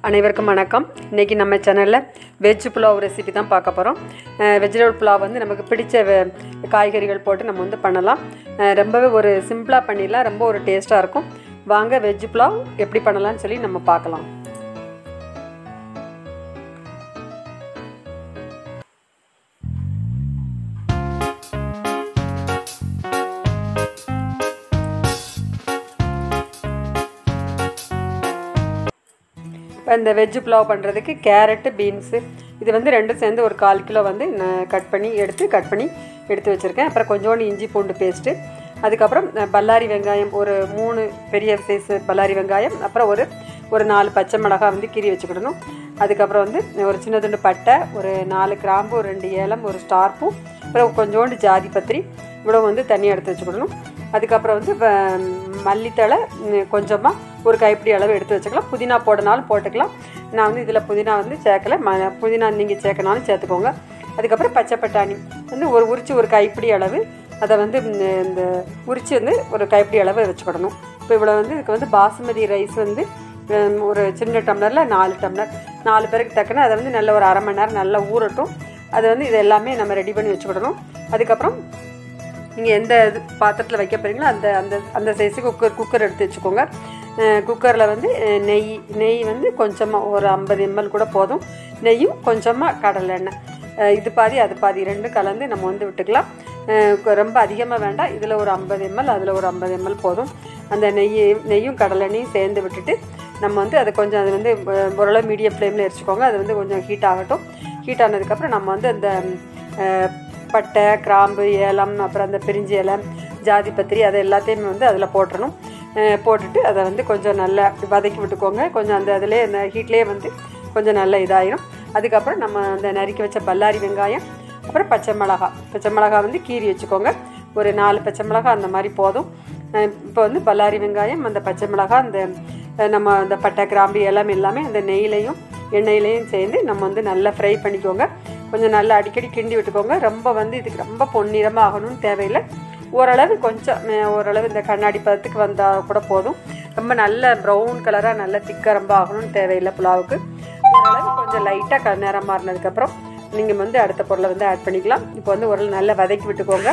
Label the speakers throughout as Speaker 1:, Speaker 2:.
Speaker 1: அனைவருக்கும் வணக்கம் இன்றைக்கி நம்ம சேனலில் வெஜ் புலாவ் ரெசிபி தான் பார்க்க போகிறோம் வெஜிடபிள் புலாவ் வந்து நமக்கு பிடிச்ச வெ- காய்கறிகள் போட்டு நம்ம வந்து பண்ணலாம் அஹ் ரொம்பவே ஒரு சிம்பிளாக பண்ணிடலாம் ரொம்ப ஒரு டேஸ்ட்டாக இருக்கும் வாங்க வெஜ் புலாவ் எப்படி பண்ணலாம்னு சொல்லி நம்ம பார்க்கலாம் இப்போ இந்த வெஜ் புலாவ் பண்ணுறதுக்கு கேரட்டு பீன்ஸு இது வந்து ரெண்டும் சேர்ந்து ஒரு கால் கிலோ வந்து நான் கட் பண்ணி எடுத்து கட் பண்ணி எடுத்து வச்சுருக்கேன் அப்புறம் கொஞ்சோண்டு இஞ்சி பூண்டு பேஸ்ட்டு அதுக்கப்புறம் அஹ், பல்லாரி வெங்காயம் ஒரு மூணு பெரிய சைஸ் பல்லாரி வெங்காயம் அப்புறம் ஒரு ஒரு நாலு பச்சை மிளகாய் வந்து கீறி வச்சுக்கிடணும் அதுக்கப்புறம் வந்து ஒரு சின்ன துண்டு பட்டை ஒரு நாலு கிராம்பு ஒரு ரெண்டு ஏலம் ஒரு ஸ்டார் பூ அப்புறம் கொஞ்சோண்டு ஜாதி பத்திரி இவ்வளோ வந்து தண்ணி எடுத்து வச்சுக்கிடணும் அதுக்கப்புறம் வந்து வ- மல்லித்தழை கொஞ்சமாக ஒரு கைப்பிடி அளவு எடுத்து வச்சுக்கலாம் புதினா போடனாலும் போட்டுக்கலாம் நான் வந்து இதில் புதினா வந்து சேர்க்கல ம புதினா நீங்கள் சேர்க்கனாலும் சேர்த்துக்கோங்க அதுக்கப்புறம் பச்சை பட்டாணி வந்து ஒரு உரிச்சு ஒரு கைப்பிடி அளவு அதை வந்து ம், இந்த உரிச்சு வந்து ஒரு கைப்பிடி அளவு வச்சுக்கிடணும் இப்போ இவ்வளோ வந்து இதுக்கு வந்து பாசுமதி ரைஸ் வந்து ம், ஒரு சின்ன டம்ளரில் நாலு டம்ளர் நாலு பேருக்கு தக்கன அதை வந்து நல்ல ஒரு அரை மணி நேரம் நல்லா ஊறட்டும் அது வந்து இது எல்லாமே நம்ம ரெடி பண்ணி வச்சுக்கிடணும் அதுக்கப்புறம் நீங்கள் எந்த இது பாத்திரத்தில் வைக்க போகிறீங்களோ அந்த அந்த அந்த சைஸுக்கு குக்கர் குக்கர் எடுத்து வச்சுக்கோங்க குக்கரில் வந்து அஹ், நெய் நெய் வந்து கொஞ்சமாக ஒரு ஐம்பது எம்எல் கூட போதும் நெய்யும் கொஞ்சமாக கடலை எண்ணெய் அஹ், இது பாதி அது பாதி ரெண்டும் கலந்து நம்ம வந்து விட்டுக்கலாம் அஹ், கொ- ரொம்ப அதிகமாக வேண்டாம் இதில் ஒரு ஐம்பது எம்எல் அதில் ஒரு ஐம்பது எம்எல் போதும் அந்த நெய் நெய்யும் கடலெண்ணையும் சேர்ந்து விட்டுட்டு நம்ம வந்து அதை கொஞ்சம் அது வந்து அஹ், ஓரளவு மீடியம் ஃப்ளேமில் எரிச்சுக்கோங்க அது வந்து கொஞ்சம் ஹீட் ஆகட்டும் ஹீட் ஆனதுக்கப்புறம் நம்ம வந்து அந்த அஹ், பட்டை கிராம்பு ஏலம் அப்புறம் அந்த பிரிஞ்சி இலை ஜாதி பத்திரி அதை எல்லாத்தையுமே வந்து அதில் போட்டுறணும் அஹ் போட்டுட்டு அதை வந்து கொஞ்சம் நல்லா அப்படி வதக்கி விட்டுக்கோங்க கொஞ்சம் அந்த அதிலே அந்த ஹீட்லேயே வந்து கொஞ்சம் நல்லா இதாயிரும் அதுக்கப்புறம் நம்ம அந்த நறுக்கி வச்ச பல்லாரி வெங்காயம் அப்புறம் பச்சை மிளகா பச்சை மிளகா வந்து கீறி வச்சுக்கோங்க ஒரு நாலு பச்சை மிளகா அந்த மாதிரி போதும் அஹ் இப்போ வந்து பல்லாரி வெங்காயம் அந்த பச்சை மிளகா அந்த அஹ் நம்ம அந்த பட்டை கிராம்பு எல்லாம் எல்லாமே அந்த நெய்லையும் எண்ணெயிலையும் சேர்ந்து நம்ம வந்து நல்லா ஃப்ரை பண்ணிக்கோங்க கொஞ்சம் நல்லா அடிக்கடி கிண்டி விட்டுக்கோங்க ரொம்ப வந்து இதுக்கு ரொம்ப பொன்னிறமாக ஆகணும்னு தேவையில்லை ஓரளவு கொஞ்சம் அஹ், ஓரளவு இந்த கண்ணாடி பதத்துக்கு வந்தால் கூட போதும் ரொம்ப நல்ல ப்ரௌன் கலராக நல்ல திக்காக ரொம்ப ஆகணும்னு தேவையில்லை புலாவுக்கு ஓரளவு கொஞ்சம் லைட்டாக க நேரம் மாறினதுக்கப்புறம் நீங்கள் வந்து அடுத்த பொருளை வந்து ஆட் பண்ணிக்கலாம் இப்போ வந்து ஓரளவு நல்லா வதக்கி விட்டுக்கோங்க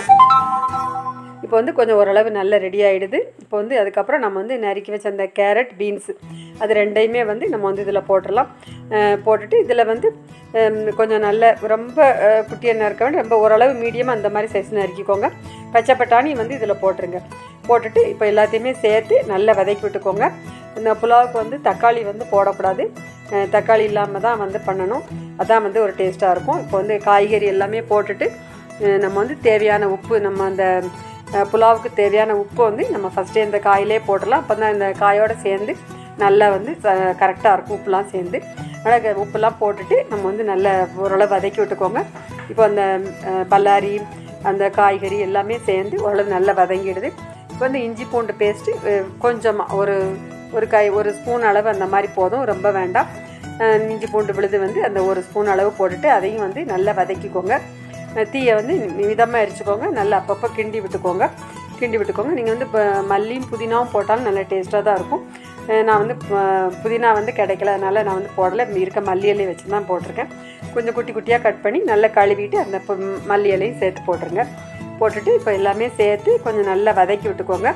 Speaker 1: இப்போ வந்து கொஞ்சம் ஓரளவு நல்லா ரெடி ஆகிடுது இப்போ வந்து அதுக்கப்புறம் நம்ம வந்து நறுக்கி வச்ச அந்த கேரட் பீன்ஸு அது ரெண்டையுமே வந்து நம்ம வந்து இதில் போட்டுடலாம் அஹ் போட்டுட்டு இதில் வந்து ஹம், கொஞ்சம் நல்ல ரொம்ப அஹ், குட்டியாக நறுக்க வேண்டிய ரொம்ப ஓரளவு மீடியமாக அந்த மாதிரி சைஸ் நறுக்கிக்கோங்க பச்சை பட்டாணி வந்து இதில் போட்டுருங்க போட்டுட்டு இப்போ எல்லாத்தையுமே சேர்த்து நல்லா வதக்கி விட்டுக்கோங்க இந்த புலாவுக்கு வந்து தக்காளி வந்து போடக்கூடாது அஹ், தக்காளி இல்லாமல் தான் வந்து பண்ணணும் அதான் வந்து ஒரு டேஸ்ட்டாக இருக்கும் இப்போ வந்து காய்கறி எல்லாமே போட்டுட்டு அஹ், நம்ம வந்து தேவையான உப்பு நம்ம அந்த அஹ், புலாவுக்கு தேவையான உப்பு வந்து நம்ம ஃபஸ்ட்டே இந்த காயிலே போட்டுடலாம் அப்போ தான் இந்த காயோடு சேர்ந்து நல்லா வந்து கரெக்டாக இருக்கும் உப்புலாம் சேர்ந்து அதனால் உப்புலாம் போட்டுட்டு நம்ம வந்து நல்லா ஓரளவு வதக்கி விட்டுக்கோங்க இப்போ அந்த அஹ், பல்லாரி அந்த காய்கறி எல்லாமே சேர்ந்து ஓரளவு நல்லா வதங்கிடுது இப்போ வந்து இஞ்சி பூண்டு பேஸ்ட்டு கொஞ்சமாக ஒரு ஒரு கை ஒரு ஸ்பூன் அளவு அந்த மாதிரி போதும் ரொம்ப வேண்டாம் அஹ், இஞ்சி பூண்டு விழுது வந்து அந்த ஒரு ஸ்பூன் அளவு போட்டுட்டு அதையும் வந்து நல்லா வதக்கிக்கோங்க அஹ், தீயை வந்து மிதமாக எரிச்சுக்கோங்க நல்லா அப்பப்போ கிண்டி விட்டுக்கோங்க கிண்டி விட்டுக்கோங்க நீங்கள் வந்து இப்போ மல்லியும் புதினாவும் போட்டாலும் நல்ல டேஸ்ட்டாக தான் இருக்கும் அஹ், நான் வந்து அஹ், புதினா வந்து கிடைக்கல அதனால் நான் வந்து போடலை இருக்க மல்லி இலையை வச்சு தான் போட்டிருக்கேன் கொஞ்சம் குட்டி குட்டியாக கட் பண்ணி நல்லா கழுவிட்டு அந்த பு- மல்லி இலையும் சேர்த்து போட்டுருங்க போட்டுட்டு இப்போ எல்லாமே சேர்த்து கொஞ்சம் நல்லா வதக்கி விட்டுக்கோங்க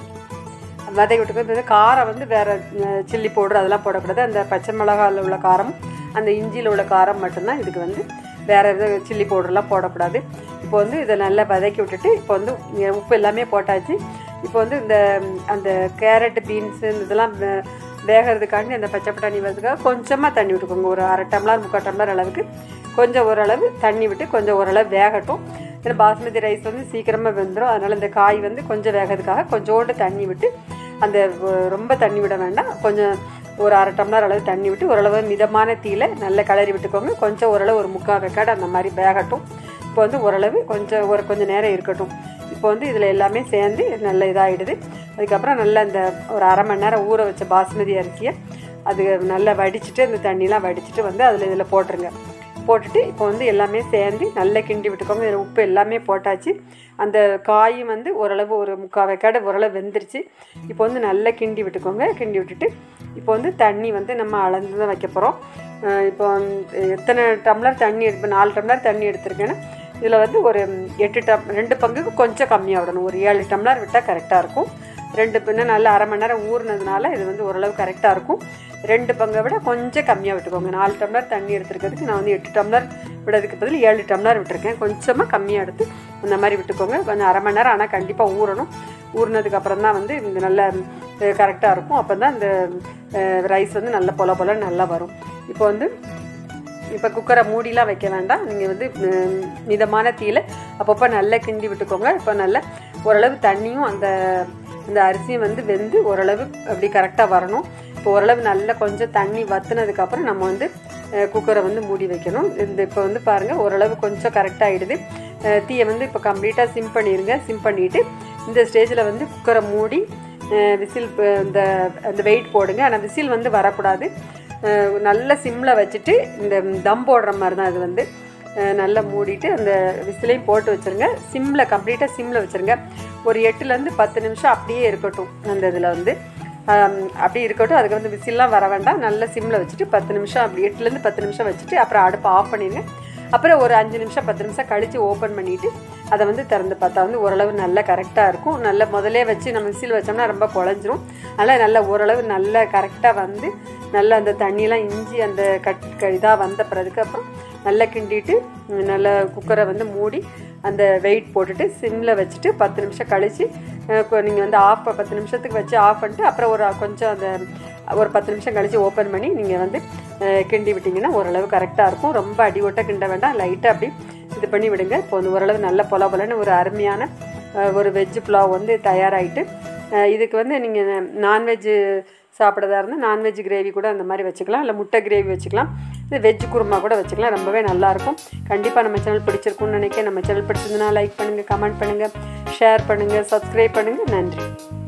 Speaker 1: வதக்கி விட்டுக்கோ இப்போ வந்து காரம் வந்து வேறு சில்லி பவுடர் அதெல்லாம் போடக்கூடாது அந்த பச்சை மிளகாவில் உள்ள காரம் அந்த இஞ்சியில் உள்ள காரம் மட்டும்தான் இதுக்கு வந்து வேறு எது சில்லி பவுடர்லாம் போடக்கூடாது இப்போ வந்து இதை நல்லா வதக்கி விட்டுட்டு இப்போ வந்து இங்க உப்பு எல்லாமே போட்டாச்சு இப்போ வந்து இந்த ம், அந்த கேரட்டு பீன்ஸு இதெல்லாம் வே- வேகிறதுக்காண்டி அந்த பச்சை பட்டாணி வரதுக்காக கொஞ்சமாக தண்ணி விட்டுக்கோங்க ஒரு அரை டம்ளர் முக்கால் டம்ளர் அளவுக்கு கொஞ்சம் ஓரளவு தண்ணி விட்டு கொஞ்சம் ஓரளவு வேகட்டும் ஏன்னா பாஸ்மதி ரைஸ் வந்து சீக்கிரமாக வெந்துடும் அதனால் இந்த காய் வந்து கொஞ்சம் வேகிறதுக்காக கொஞ்சோண்டு தண்ணி விட்டு அந்த வ- ரொம்ப தண்ணி விட வேண்டாம் கொஞ்சம் ஒரு அரை டம்ளர் அளவு தண்ணி விட்டு ஓரளவு மிதமான தீயில நல்லா கிளறி விட்டுக்கோங்க கொஞ்சம் ஓரளவு ஒரு முக்கால் வெக்காடு அந்த மாதிரி வேகட்டும் இப்போ வந்து ஓரளவு கொஞ்சம் ஒரு கொஞ்சம் நேரம் இருக்கட்டும் இப்போ வந்து இதில் எல்லாமே சேர்ந்து நல்ல இதாகிடுது அதுக்கப்புறம் நல்லா இந்த ஒரு அரை மணி நேரம் ஊற வச்ச பாஸ்மதி அரிசியை அது நல்லா வடிச்சிட்டு அந்த தண்ணிலாம் வடிச்சிட்டு வந்து அதில் இதில் போட்டுருங்க போட்டுட்டு இப்போ வந்து எல்லாமே சேர்ந்து நல்லா கிண்டி விட்டுக்கோங்க இதில் உப்பு எல்லாமே போட்டாச்சு அந்த காயும் வந்து ஓரளவு ஒரு முக்கால் வெக்காடு ஓரளவு வெந்துருச்சு இப்போ வந்து நல்லா கிண்டி விட்டுக்கோங்க கிண்டி விட்டுட்டு இப்போ வந்து தண்ணி வந்து நம்ம அளந்து தான் வைக்க போகிறோம் இப்போ வந்து எத்தனை டம்ளர் தண்ணி இப்போ நாலு டம்ளர் தண்ணி எடுத்திருக்கேன்னா இதில் வந்து ஒரு எட்டு டம் ரெண்டு பங்குக்கு கொஞ்சம் கம்மியாக விடணும் ஒரு ஏழு டம்ளர் விட்டால் கரெக்டாக இருக்கும் ரெண்டு பின்ன நல்லா அரை மணி நேரம் ஊறினதுனால இது வந்து ஓரளவு கரெக்டாக இருக்கும் ரெண்டு பங்கை விட கொஞ்சம் கம்மியாக விட்டுக்கோங்க நாலு டம்ளர் தண்ணி எடுத்துருக்கிறதுக்கு நான் வந்து எட்டு டம்ளர் விடுறதுக்கு பதில் ஏழு டம்ளர் விட்டுருக்கேன் கொஞ்சமாக கம்மியாக எடுத்து அந்த மாதிரி விட்டுக்கோங்க கொஞ்சம் அரை மணி நேரம் ஆனால் கண்டிப்பாக ஊறணும் ஊறினதுக்கு அப்புறம் தான் வந்து இந்த நல்ல கரெக்டாக இருக்கும் அப்போ தான் இந்த ரைஸ் வந்து நல்ல பொல பொல நல்லா வரும் இப்போ வந்து இப்போ குக்கரை மூடிலாம் வைக்க வேண்டாம் நீங்கள் வந்து ம், மிதமான தீயில் அப்பப்போ நல்லா கிண்டி விட்டுக்கோங்க இப்போ நல்லா ஓரளவு தண்ணியும் அந்த அந்த அரிசியும் வந்து வெந்து ஓரளவு அப்படி கரெக்டாக வரணும் இப்போ ஓரளவு நல்லா கொஞ்சம் தண்ணி வத்துனதுக்கப்புறம் நம்ம வந்து அஹ், குக்கரை வந்து மூடி வைக்கணும் இந்த இப்போ வந்து பாருங்கள் ஓரளவு கொஞ்சம் கரெக்டாகிடுது தீயை வந்து இப்போ கம்ப்ளீட்டாக சிம் பண்ணிடுங்க சிம் பண்ணிவிட்டு இந்த ஸ்டேஜில் வந்து குக்கரை மூடி விசில் இந்த அந்த வெயிட் போடுங்க ஆனால் விசில் வந்து வரக்கூடாது அஹ் நல்ல சிம்மில் வச்சுட்டு இந்த தம் போடுற மாதிரி தான் இது வந்து அஹ் நல்லா மூடிட்டு அந்த விசிலையும் போட்டு வச்சுருங்க சிம்மில் கம்ப்ளீட்டாக சிம்மில் வச்சுருங்க ஒரு எட்டுலேருந்து பத்து நிமிஷம் அப்படியே இருக்கட்டும் அந்த இதில் வந்து ஆம், அப்படி இருக்கட்டும் அதுக்கு வந்து விசில்லாம் வர வேண்டாம் நல்ல சிம்மில் வச்சுட்டு பத்து நிமிஷம் அப்படி எட்டுலேருந்து பத்து நிமிஷம் வச்சுட்டு அப்புறம் அடுப்பை ஆஃப் பண்ணிடுங்க அப்புறம் ஒரு அஞ்சு நிமிஷம் பத்து நிமிஷம் கழித்து ஓப்பன் பண்ணிவிட்டு அதை வந்து திறந்து பார்த்தா வந்து ஓரளவு நல்ல கரெக்டாக இருக்கும் நல்ல முதலே வச்சு நம்ம விசில் வச்சோம்னா ரொம்ப குழஞ்சிரும் அதனால் நல்ல ஓரளவு நல்ல கரெக்டாக வந்து நல்ல அந்த தண்ணியெலாம் இஞ்சி அந்த கட் இதாக வந்த பிறகு அப்புறம் நல்லா கிண்டிட்டு ம், நல்லா குக்கரை வந்து மூடி அந்த வெயிட் போட்டுட்டு சிம்மில் வச்சுட்டு பத்து நிமிஷம் கழித்து நீங்கள் வந்து ஆஃப் பத்து நிமிஷத்துக்கு வச்சு ஆஃப் பண்ணிட்டு அப்புறம் ஒரு கொஞ்சம் அந்த ஒரு பத்து நிமிஷம் கழித்து ஓப்பன் பண்ணி நீங்கள் வந்து அஹ், கிண்டி விட்டிங்கன்னா ஓரளவு கரெக்டாக இருக்கும் ரொம்ப அடி ஒட்ட கிண்ட வேண்டாம் லைட்டாக அப்படி இது பண்ணி விடுங்க இப்போ வந்து ஓரளவு நல்ல பொல பொலன்னு ஒரு அருமையான அஹ், ஒரு வெஜ் புலாவ் வந்து தயாராகிட்டு இதுக்கு வந்து நீங்கள் நான்வெஜ்ஜு சாப்பிட்றதா இருந்தால் நான்வெஜ் கிரேவி கூட அந்த மாதிரி வச்சுக்கலாம் இல்லை முட்டை கிரேவி வச்சுக்கலாம் இது வெஜ் குருமா கூட வச்சுக்கலாம் ரொம்பவே நல்லாயிருக்கும் கண்டிப்பாக நம்ம சேனல் பிடிச்சிருக்கும்னு நினைக்கிறேன் நம்ம சேனல் பிடிச்சிருந்தனா லைக் பண்ணுங்கள் கமெண்ட் பண்ணுங்கள் ஷேர் பண்ணுங்கள் சப்ஸ்கிரைப் பண்ணுங்கள் நன்றி